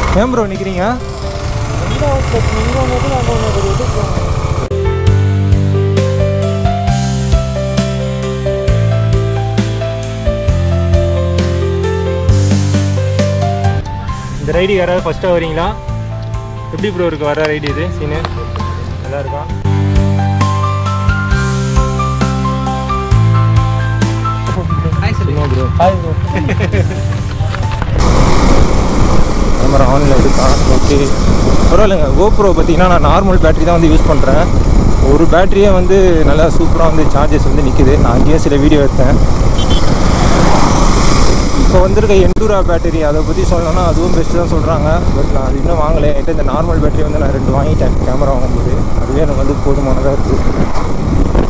ஏன் ப்ரோ நிற்கிறீங்க எந்த ஹவுஸ் இங்கே ஒன்று அங்கே ஒன்று இது போகணும் இந்த ரைடு யாராவது ஃபஸ்ட்டாக வரீங்களா எப்படி ப்ரோ இருக்கு வர ரைடு இது சீனு நல்லா இருக்கா சும்மா ப்ரோ ஹாய் ப்ரோ கேமரா ஆனில் எடுத்தான் ஓகே பரவாயில்லைங்க கோப்ரோ பார்த்தீங்கன்னா நான் நார்மல் பேட்டரி தான் வந்து யூஸ் பண்ணுறேன் ஒரு பேட்டரியே வந்து நல்லா சூப்பராக வந்து சார்ஜஸ் வந்து நிற்குது நான் அங்கேயே சில வீடியோ எடுத்தேன் இப்போ வந்திருக்க எண்டூரா பேட்டரி அதை பற்றி சொல்லணும்னா அதுவும் பெஸ்ட்டு தான் சொல்கிறாங்க பட் நான் அது இன்னும் வாங்கலை என்கிட்ட இந்த நார்மல் பேட்டரி வந்து நான் ரெண்டு வாங்கிட்டேன் கேமரா வாங்கும்போது அதுவே எனக்கு வந்து போதுமானதாக இருக்குது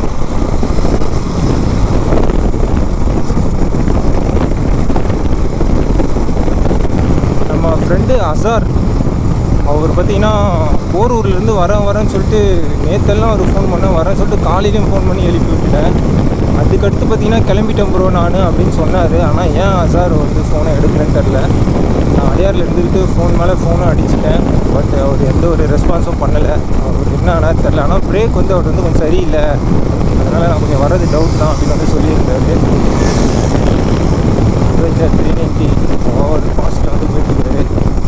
நம்ம ஃப்ரெண்டு அசார் அவர் பார்த்தீங்கன்னா போரூர்லேருந்து வரேன் வரேன்னு சொல்லிட்டு நேத்தெல்லாம் அவர் ஃபோன் பண்ணேன் வரேன்னு சொல்லிட்டு காலையிலையும் ஃபோன் பண்ணி எழுப்பி விட்டுட்டேன் அதுக்கடுத்து பார்த்தீங்கன்னா கிளம்பிட்டேன் ப்ரோ நான் அப்படின்னு சொன்னார் ஆனால் ஏன் அசார் வந்து ஃபோனை எடுக்கிறேன்னு தெரில நான் அடையாரில் இருந்துக்கிட்டு ஃபோன் மேலே ஃபோனும் அடிச்சிட்டேன் பட் அவர் எந்த ஒரு ரெஸ்பான்ஸும் பண்ணலை அவர் என்ன ஆனால் தெரில ஆனால் பிரேக் வந்து அவர் வந்து கொஞ்சம் சரியில்லை அதனால் நான் கொஞ்சம் வர்றது டவுட் தான் அப்படின்னு வந்து சொல்லியிருந்தாரு அவெஞ்சர் த்ரீ நைன்ட்டி ஓவர் ஃபாஸ்ட்டில் வந்து போயிட்டுருக்காரு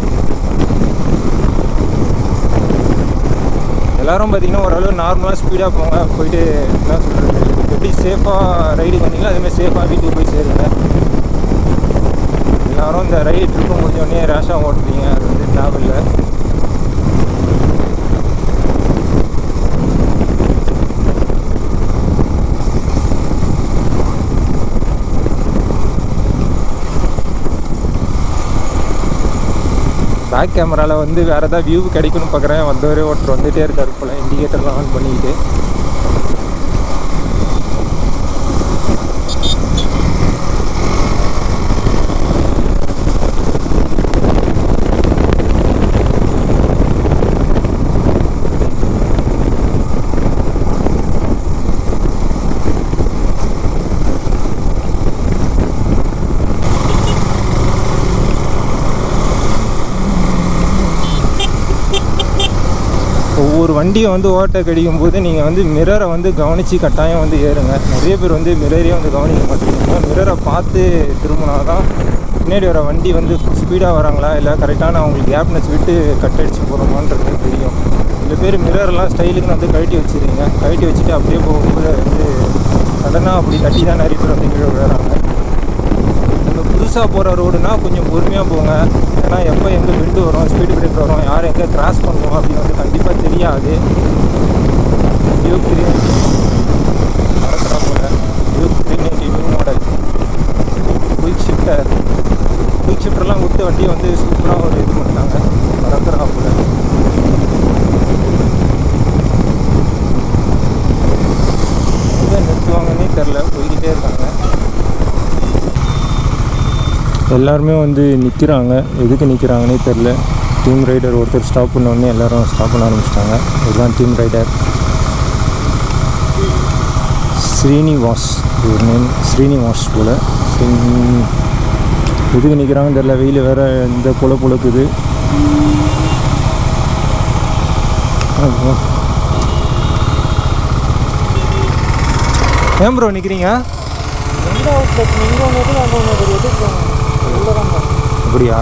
எல்லாரும் பார்த்தீங்கன்னா ஓரளவு நார்மலாக ஸ்பீடாக போங்க போயிட்டு என்ன சொல்கிறது எப்படி சேஃபாக ரைடுக்கு வந்தீங்களோ அதேமாதிரி சேஃபாக வீட்டுக்கு போய் சேருங்க எல்லாரும் இந்த ரைடு ட்ரிப்பு முடிஞ்சோடனே ரேஷாக ஓட்டுறீங்க அது வந்து தேவையில்லை பேக் கேமராவில் வந்து வேறு ஏதாவது வியூ கிடைக்கும்னு பார்க்குறேன் வந்தவரே ஒருத்தர் வந்துகிட்டே இருக்காரு போல் இண்டிகேட்டர்லாம் ஆன் பண்ணிக்கிட்டு ஒவ்வொரு வண்டியை வந்து ஓட்ட கடிக்கும் போது நீங்கள் வந்து மிரரை வந்து கவனித்து கட்டாயம் வந்து ஏறுங்க நிறைய பேர் வந்து மிரரே வந்து கவனிக்க மாட்டேங்கிறாங்க மிரரை பார்த்து திரும்பினா தான் பின்னாடி வர வண்டி வந்து ஸ்பீடாக வராங்களா இல்லை கரெக்டான அவங்களுக்கு கேப்னஸ் விட்டு கட் அடிச்சு போகிறோமான்றது தெரியும் சில பேர் மிரர்லாம் ஸ்டைலுக்குன்னு வந்து கழட்டி வச்சுருங்க கழட்டி வச்சுட்டு அப்படியே போகும்போது வந்து சடனாக அப்படி தட்டி தான் நிறைய பேர் வந்து கீழே விழுறாங்க நம்ம புதுசாக போகிற ரோடுனா கொஞ்சம் பொறுமையாக போங்க ஏன்னா எப்போ எங்கே விண்டு வரும் ஸ்பீடு பிரேக் வரும் யார் எங்கே கிராஸ் பண்ணுவோம் அப்படின்னு வந்து கண்டிப்பாக தெரியாது டியூக் த்ரீ மறக்கிறா போல Duke three ninety new model quick shifter quick ஷிஃப்டர்லாம் கொடுத்து வண்டியை வந்து சூப்பராக ஒரு இது பண்ணிட்டாங்க மறக்கிறா போல எங்கே நிறுத்துவாங்கன்னே தெரில போய்கிட்டே இருக்காங்க எல்லாருமே வந்து நிற்கிறாங்க எதுக்கு நிற்கிறாங்கன்னே தெரில டீம் ரைடர் ஒருத்தர் ஸ்டாப் பண்ண உடனே எல்லாரும் ஸ்டாப் பண்ண ஆரம்பிச்சிட்டாங்க இதுதான் டீம் ரைடர் ஸ்ரீனிவாஸ் இவர் நேம் ஸ்ரீனிவாஸ் போல் எதுக்கு நிற்கிறாங்கன்னு தெரில வெயில் வேறு இந்த பொல பொழக்குது ஆமா. ஏன் ப்ரோ நிற்கிறீங்க எந்த ஹவுஸ் இங்கே ஒன்று அங்கே ஒன்று இது போகணும் உள்ளே தான் போகணும் அப்படியா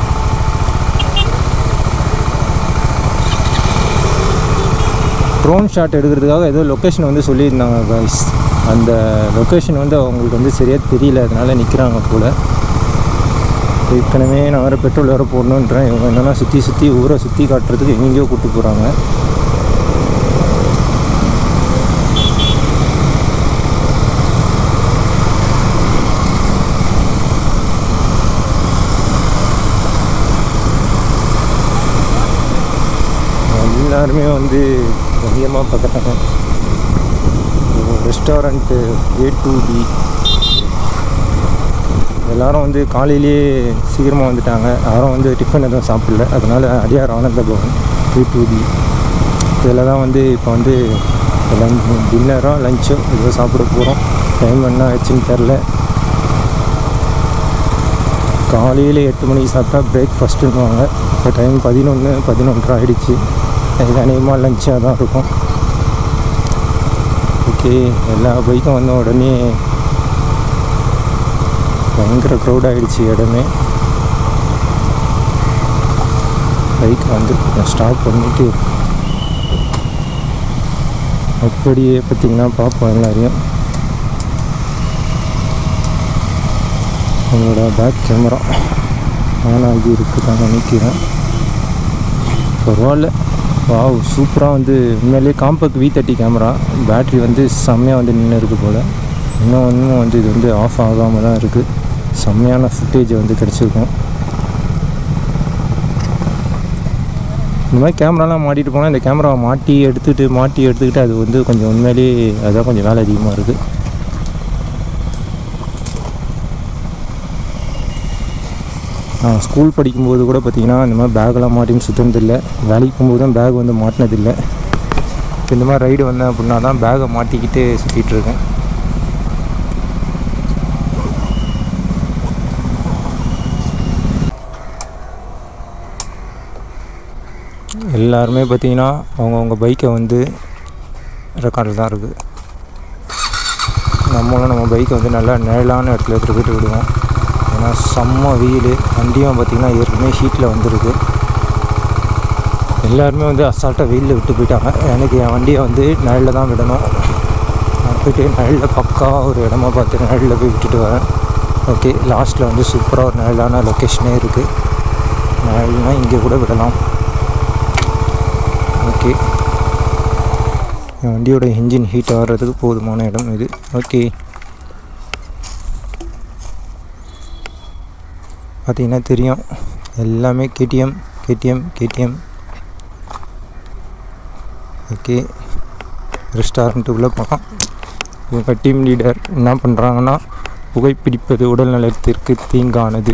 ட்ரோன் ஷாட் எடுக்கிறதுக்காக ஏதோ லொக்கேஷன் வந்து சொல்லியிருந்தாங்க காய்ஸ் அந்த லொக்கேஷன் வந்து அவங்களுக்கு வந்து சரியாக தெரியல அதனால நிற்கிறாங்க போல் ஏற்கனவே நான் வேறு பெட்ரோல் வேறு போடணுன்றேன் இவங்க என்னென்னா சுற்றி சுற்றி ஊரை சுற்றி காட்டுறதுக்கு எங்கெங்கேயோ கூப்பிட்டு போகிறாங்க எல்லாருமே வந்து அதிகமாக பார்க்குறாங்க ரெஸ்டாரண்ட்டு ஏ டு பி எல்லாரும் வந்து காலையிலேயே சீக்கிரமாக வந்துட்டாங்க யாரும் வந்து டிஃபன் எதுவும் சாப்பிடல அதனால் அடியார் ஆனந்த பவன் ஏ டு பி இதில் தான் வந்து இப்போ வந்து லஞ்ச் டின்னரோ லஞ்சோ ஏதோ சாப்பிட போகிறோம் டைம் என்ன ஆச்சுன்னு தெரில காலையில் எட்டு மணிக்கு சாப்பிட்டா பிரேக்ஃபாஸ்ட்டுன்னுவாங்க இப்போ டைம் பதினொன்று பதினொன்றரை ஆகிடுச்சு இது அநேகமாக லஞ்சாக தான் இருக்கும் ஓகே எல்லா பைக்கும் வந்த உடனே பயங்கர க்ரௌட் ஆகிடுச்சு இடமே பைக் வந்து ஸ்டாப் பண்ணிவிட்டு அப்படியே பார்த்திங்கன்னா பார்ப்போம் எல்லாரையும் உங்களோட பேக் கேமரா ஆன் ஆகி இருக்குதான் நினைக்கிறேன் பரவாயில்ல வாவ் சூப்பராக வந்து உண்மையிலேயே Campark V thirty camera battery வந்து செம்மையாக வந்து நின்று இருக்கு போல் இன்னும் இன்னும் வந்து இது வந்து ஆஃப் ஆகாமல் தான் இருக்குது செம்மையான ஃபுட்டேஜ் வந்து கிடச்சிருக்கும் இந்த மாதிரி கேமராலாம் மாட்டிட்டு போனால் இந்த கேமராவை மாட்டி எடுத்துகிட்டு மாட்டி எடுத்துக்கிட்டு அது வந்து கொஞ்சம் உண்மையிலேயே அதுதான் கொஞ்சம் வேலை அதிகமாக இருக்குது நான் ஸ்கூல் படிக்கும்போது கூட பார்த்திங்கன்னா இந்த மாதிரி பேக்கெல்லாம் மாட்டின்னு சுற்றினதில்லை வேலைக்கு போகும்போது தான் பேக் வந்து மாட்டினதில்லை இப்போ இந்த மாதிரி ரைடு வந்தேன் அப்படின்னா தான் பேக்கை மாட்டிக்கிட்டு சுற்றிட்டு இருக்கேன் எல்லாருமே பார்த்தீங்கன்னா அவங்கவுங்க பைக்கை வந்து ரெக்கார்டில் தான் இருக்குது நம்மளும் நம்ம பைக்கை வந்து நல்லா நிழலான இடத்துல எடுத்துகிட்டு போயிட்டு விடுவோம் ஏன்னா செம்ம வெயில் வண்டியும் பார்த்திங்கன்னா ஏற்கனவே ஹீட்டில் வந்துருக்கு எல்லாருமே வந்து அசால்ட்டாக வெயிலில் விட்டு போயிட்டாங்க எனக்கு என் வண்டியை வந்து நிழலில் தான் விடணும் நான் போயிட்டு நிழலில் பக்காவாக ஒரு இடமா பார்த்து நிழலில் போய் விட்டுட்டு வரேன் ஓகே லாஸ்ட்டில் வந்து சூப்பராக ஒரு நிழலான லொக்கேஷனே இருக்குது நிழல்னா இங்கே கூட விடலாம் ஓகே என் வண்டியோட இன்ஜின் ஹீட் ஆகிறதுக்கு போதுமான இடம் இது ஓகே பார்த்தீங்கன்னா தெரியும் எல்லாமே கேடிஎம் கேடிஎம் கேடிஎம் ஓகே ரெஸ்டாரண்ட்டுக்குள்ளே போகலாம் இவங்க டீம் லீடர் என்ன பண்ணுறாங்கன்னா புகைப்பிடிப்பது உடல் நலத்திற்கு தீங்கானது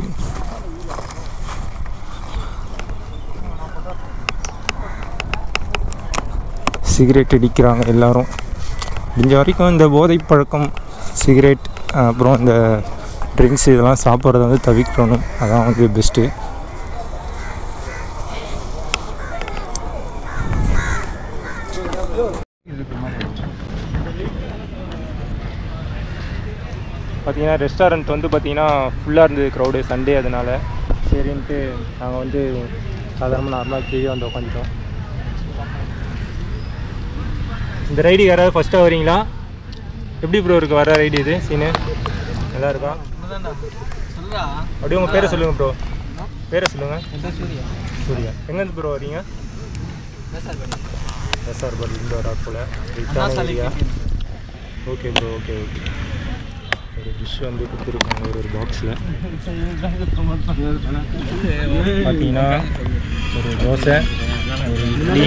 சிகரெட் அடிக்கிறாங்க எல்லாரும் முடிஞ்ச வரைக்கும் இந்த போதை பழக்கம் சிகரெட் அப்புறம் இந்த ட்ரிங்க்ஸ் இதெல்லாம் சாப்பிட்றத வந்து தவிர்க்கணும் அதான் வந்து பெஸ்ட்டு பார்த்தீங்கன்னா ரெஸ்டாரண்ட் வந்து பார்த்தீங்கன்னா ஃபுல்லாக இருந்தது க்ரௌடு சண்டே அதனால் சரின்ட்டு நாங்கள் வந்து சாதாரணமாக நார்மலாக கீழே வந்து உட்காந்துட்டோம் இந்த ரைடு யாராவது ஃபஸ்ட்டாக வரீங்களா எப்படி ப்ரோ இருக்குது வர ரைடு இது சீனு நல்லா இருக்கா அப்படியே உங்கள் பேரை சொல்லுங்கள் ப்ரோ பேரை சொல்லுங்கள் சூர்யா எங்கேருந்து ப்ரோ வரீங்க எஸ்ஆர் பர்லேருந்து வரா போல் ரைட்டான area okay bro okay okay ஒரு டிஷ் வந்து கொடுத்துருக்காங்க ஒரு ஒரு பாக்ஸில் பார்த்தீங்கன்னா ஒரு தோசை ஒரு இட்லி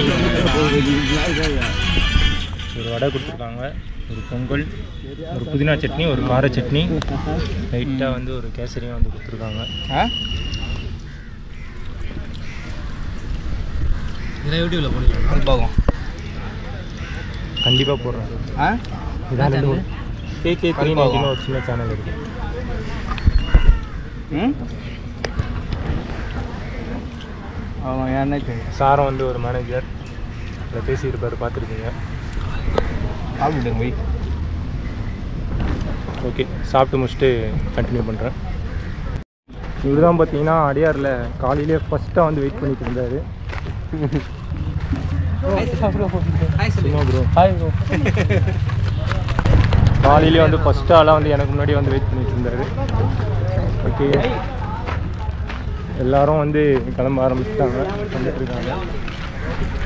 ஒரு வடை கொடுத்துருக்காங்க ஒரு பொங்கல் ஒரு புதினா சட்னி ஒரு கார சட்னி லைட்டாக வந்து ஒரு கேசரியும் வந்து கொடுத்துருக்காங்க இதெல்லாம் யூடியூப்ல போடுங்க பார்க்கும் கண்டிப்பாக போடுறேன் ஆ இதான் ரெண்டு கே கே த்ரீ நைன்டின்னு ஒரு சின்ன சேனல் இருக்குது ம் அவன் என்ன தெரியும் சாரம் வந்து ஒரு மேனேஜர் அதில் பேசியிருப்பார் பார்த்துருக்கீங்க சாப்பிட்டுங்க போய் ஓகே சாப்பிட்டு முடிச்சுட்டு கண்டினியூ பண்ணுறேன் இவர் தான் பார்த்தீங்கன்னா அடியாரில் காலையிலே ஃபஸ்ட்டாக வந்து வெயிட் பண்ணிட்டு இருந்தார் சும்மா ப்ரோ ஹாய் ப்ரோ காலையிலே வந்து ஃபஸ்ட்டு ஆளாக வந்து எனக்கு முன்னாடி வந்து வெயிட் பண்ணிட்டு இருந்தார் ஓகே எல்லாரும் வந்து கிளம்ப ஆரம்பிச்சிட்டாங்க வந்துட்டு இருக்காங்க